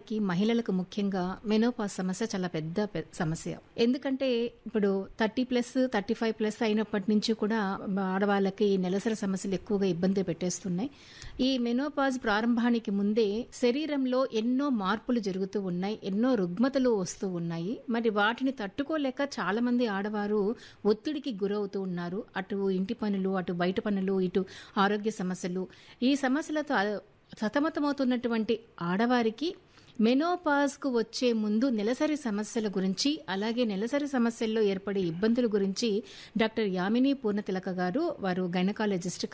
ఆడవాళ్ళకి మహిళలకు ముఖ్యంగా మెనోపాస్ సమస్య చాలా పెద్ద పె- సమస్య ఎందుకంటే ఇప్పుడు thirty plus thirty five plus అయినప్పటి నుంచి కూడా ఆడవాళ్ళకి నెలసరి సమస్యలు ఎక్కువగా ఇబ్బంది పెట్టేస్తున్నాయి ఈ మెనోపాజ్ ప్రారంభానికి ముందే శరీరంలో ఎన్నో మార్పులు జరుగుతూ ఉన్నాయి ఎన్నో రుగ్మతలు వస్తూ ఉన్నాయి మరి వాటిని తట్టుకోలేక చాలా మంది ఆడవారు ఒత్తిడికి గురవుతూ ఉన్నారు అటు ఇంటి పనులు అటు బయట పనులు ఇటు ఆరోగ్య సమస్యలు ఈ సమస్యలతో ఆ- సతమతమవుతున్నటువంటి ఆడవారికి మెనోపాజ్కు వచ్చే ముందు నెలసరి సమస్యల గురించి అలాగే నెలసరి సమస్యల్లో ఏర్పడే ఇబ్బందుల గురించి డాక్టర్ యామిని పూర్ణతిలక గారు వారు గైనకాలజిస్ట్